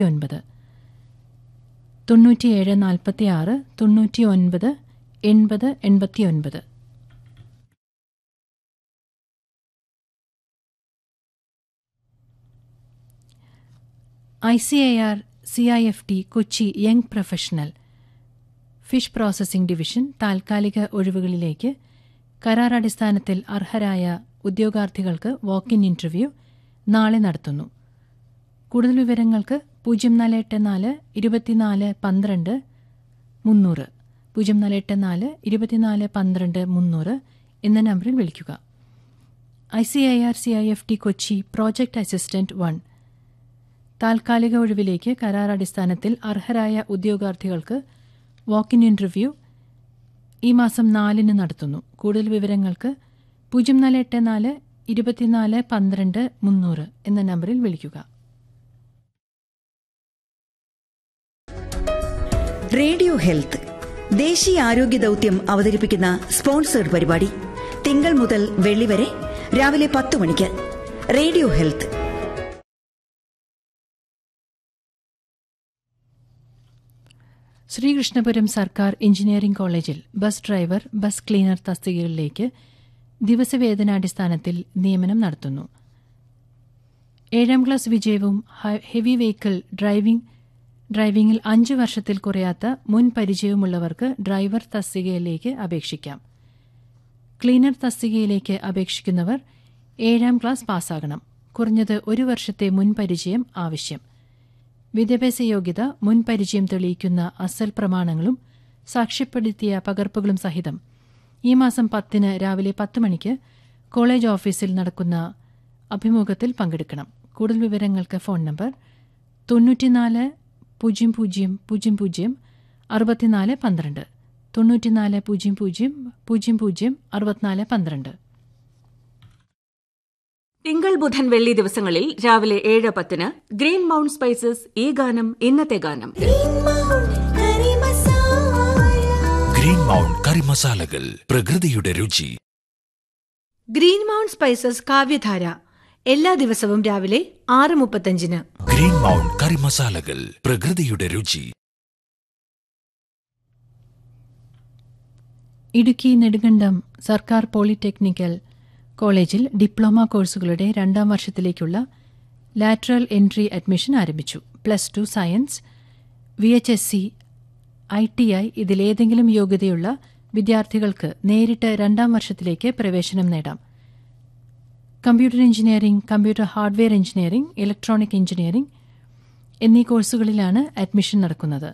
ഒൻപത് തൊണ്ണൂറ്റിയേഴ് നാൽപ്പത്തിയാറ് തൊണ്ണൂറ്റി ഒൻപത് എൺപത് എൺപത്തിയൊൻപത് I C I R C I F T Kochi young professional fish processing division താൽക്കാലിക ഒഴിവുകളിലേക്ക് കരാറടിസ്ഥാനത്തിൽ അർഹരായ ഉദ്യോഗാർത്ഥികൾക്ക് വാക്ക് ഇൻ ഇന്റർവ്യൂ നാളെ നടത്തുന്നു കൂടുതൽ വിവരങ്ങൾക്ക് പൂജ്യം നാല് എട്ട് നാല് ഇരുപത്തിനാല് പന്ത്രണ്ട് മുന്നൂറ് പൂജ്യം നാല് എട്ട് നാല് ഇരുപത്തിനാല് പന്ത്രണ്ട് മുന്നൂറ് എന്ന നമ്പറിൽ വിളിക്കുക I C I R C I F T Kochi project assistant one താൽക്കാലിക ഒഴിവിലേക്ക് കരാറടിസ്ഥാനത്തിൽ അർഹരായ ഉദ്യോഗാർത്ഥികൾക്ക് വാക്ക് ഇൻ ഇന്റർവ്യൂ ഈ മാസം നാലിന് നടത്തുന്നു കൂടുതൽ വിവരങ്ങൾക്ക് പൂജ്യം നാല് എട്ട് നാല് ഇരുപത്തിനാല് പന്ത്രണ്ട് മുന്നൂറ് എന്ന നമ്പറിൽ വിളിക്കുക റേഡിയോ ഹെൽത്ത് ദേശീയ ആരോഗ്യ ദൌത്യം അവതരിപ്പിക്കുന്ന സ്പോൺസേഡ് പരിപാടി തിങ്കൾ മുതൽ വെള്ളി വരെ രാവിലെ പത്ത് മണിക്ക് റേഡിയോ ഹെൽത്ത് ശ്രീകൃഷ്ണപുരം സർക്കാർ എഞ്ചിനീയറിംഗ് കോളേജിൽ ബസ് ഡ്രൈവർ ബസ് ക്ലീനർ തസ്തികകളിലേക്ക് ദിവസവേതനാടിസ്ഥാനത്തിൽ നിയമനം നടത്തുന്നു ഏഴാം ക്ലാസ് വിജയവും ഹ- ഹെവി വെഹിക്കിൾ ഡ്രൈവിംഗ് ഡ്രൈവിംഗിൽ അഞ്ച് വർഷത്തിൽ കുറയാത്ത മുൻ പരിചയവുമുള്ളവർക്ക് ഡ്രൈവർ തസ്തികയിലേക്ക് അപേക്ഷിക്കാം ക്ലീനർ തസ്തികയിലേക്ക് അപേക്ഷിക്കുന്നവർ ഏഴാം ക്ലാസ് പാസ്സാകണം കുറഞ്ഞത് ഒരു വർഷത്തെ മുൻ പരിചയം ആവശ്യം വിദ്യാഭ്യാസ യോഗ്യത മുൻ പരിചയം തെളിയിക്കുന്ന അസൽ പ്രമാണങ്ങളും സാക്ഷ്യപ്പെടുത്തിയ പകർപ്പുകളും സഹിതം ഈ മാസം പത്തിന് രാവിലെ പത്ത് മണിക്ക് കോളേജ് ഓഫീസിൽ നടക്കുന്ന അഭിമുഖത്തിൽ പങ്കെടുക്കണം കൂടുതൽ വിവരങ്ങൾക്ക് ഫോൺ നമ്പർ തൊണ്ണൂറ്റിനാല് പൂജ്യം പൂജ്യം പൂജ്യം പൂജ്യം അറുപത്തിനാല് പന്ത്രണ്ട് തൊണ്ണൂറ്റിനാല് പൂജ്യം പൂജ്യം പൂജ്യം പൂജ്യം അറുപത്തിനാല് പന്ത്രണ്ട് തിങ്കൾ ബുധൻ വെള്ളി ദിവസങ്ങളിൽ രാവിലെ ഏഴ് പത്തിന് ഗ്രീൻ മൗണ്ട് സ്പൈസസ് ഈ ഗാനം ഇന്നത്തെ ഗാനം ഗ്രീൻ മൗണ്ട് കറി മസാലകൾ പ്രകൃതിയുടെ രുചി ഗ്രീൻ മൗണ്ട് സ്പൈസസ് കാവ്യധാര എല്ലാ ദിവസവും രാവിലെ ആറ് മുപ്പത്തഞ്ചിന് ഗ്രീൻ മൗണ്ട് കറി മസാലകൾ പ്രകൃതിയുടെ രുചി ഇടുക്കി നെടുങ്കണ്ടം സർക്കാർ പോളിടെക്നിക്കൽ കോളേജിൽ ഡിപ്ലോമ കോഴ്സുകളുടെ രണ്ടാം വർഷത്തിലേക്കുള്ള ലാറ്ററൽ എൻട്രി അഡ്മിഷൻ ആരംഭിച്ചു plus two science V H S C I T I ഇതിലേതെങ്കിലും യോഗ്യതയുള്ള വിദ്യാർത്ഥികൾക്ക് നേരിട്ട് രണ്ടാം വർഷത്തിലേക്ക് പ്രവേശനം നേടാം computer engineering computer hardware engineering electronic engineering എന്നീ കോഴ്സുകളിലാണ് അഡ്മിഷൻ നടക്കുന്നത്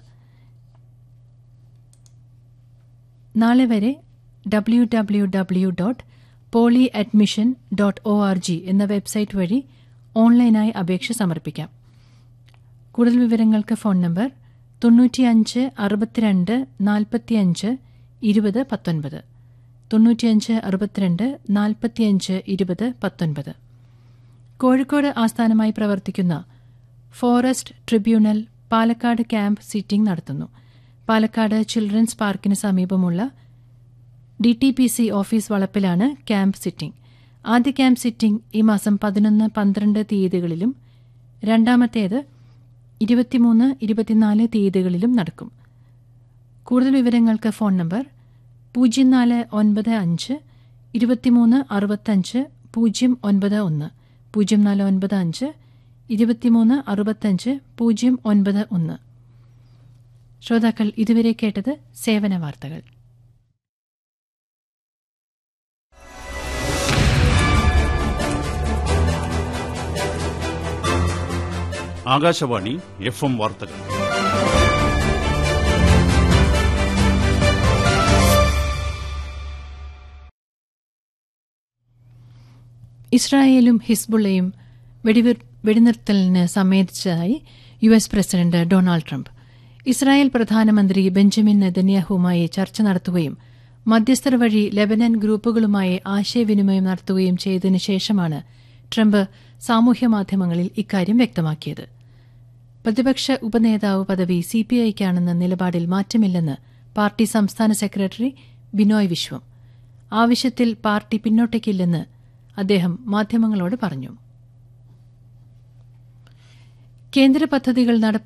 നാളെ വരെ W W W dot poly admission dot O R G എന്ന വെബ്സൈറ്റ് വഴി ഓൺലൈനായി അപേക്ഷ സമർപ്പിക്കാം കൂടുതൽ വിവരങ്ങൾക്ക് ഫോൺ നമ്പർ തൊണ്ണൂറ്റിയഞ്ച് അറുപത്തിരണ്ട് നാൽപ്പത്തിയഞ്ച് ഇരുപത് പത്തൊൻപത് തൊണ്ണൂറ്റിയഞ്ച് അറുപത്തിരണ്ട് നാൽപ്പത്തിയഞ്ച് ഇരുപത് പത്തൊൻപത് കോഴിക്കോട് ആസ്ഥാനമായി പ്രവർത്തിക്കുന്ന forest tribunal Palakkad camp sitting നടത്തുന്നു പാലക്കാട് ചിൽഡ്രൻസ് പാർക്കിന് സമീപമുള്ള D T P C office വളപ്പിലാണ് ക്യാമ്പ് സിറ്റിംഗ് ആദ്യ ക്യാമ്പ് സിറ്റിംഗ് ഈ മാസം പതിനൊന്ന് പന്ത്രണ്ട് തീയതികളിലും രണ്ടാമത്തേത് ഇരുപത്തിമൂന്ന് ഇരുപത്തിനാല് തീയതികളിലും നടക്കും കൂടുതൽ വിവരങ്ങൾക്ക് ഫോൺ നമ്പർ പൂജ്യം നാല് ഒൻപത് അഞ്ച് ഇരുപത്തിമൂന്ന് അറുപത്തഞ്ച് പൂജ്യം ഒൻപത് ഒന്ന് പൂജ്യം നാല് ഒൻപത് അഞ്ച് ഇരുപത്തിമൂന്ന് അറുപത്തഞ്ച് പൂജ്യം ഒൻപത് ഒന്ന് ശ്രോതാക്കൾ ഇതുവരെ കേട്ടത് സേവന വാർത്തകൾ ആകാശവാണി എഫ് എം വാർത്തകൾ ഇസ്രായേലും ഹിസ്ബുള്ളയും വെടിവിർ വെടിനിർത്തലിന് സമ്മതിച്ചതായി U S president Donald Trump Israel പ്രധാനമന്ത്രി ബെഞ്ചമിൻ നെതന്യാഹുവുമായി ചർച്ച നടത്തുകയും മധ്യസ്ഥർ വഴി ലെബനൻ ഗ്രൂപ്പുകളുമായി ആശയവിനിമയം നടത്തുകയും ചെയ്തതിനു ശേഷമാണ് ട്രംപ് സാമൂഹ്യമാധ്യമങ്ങളിൽ ഇക്കാര്യം വ്യക്തമാക്കിയത് പ്രതിപക്ഷ ഉപനേതാവ് പദവി സിപിഐക്കാണെന്ന നിലപാടിൽ മാറ്റമില്ലെന്ന് പാർട്ടി സംസ്ഥാന സെക്രട്ടറി ബിനോയ് വിശ്വം ആവശ്യത്തിൽ പാർട്ടി പിന്നോട്ടേക്കില്ലെന്ന് അദ്ദേഹം മാധ്യമങ്ങളോട് പറഞ്ഞു കേന്ദ്ര പദ്ധതികൾ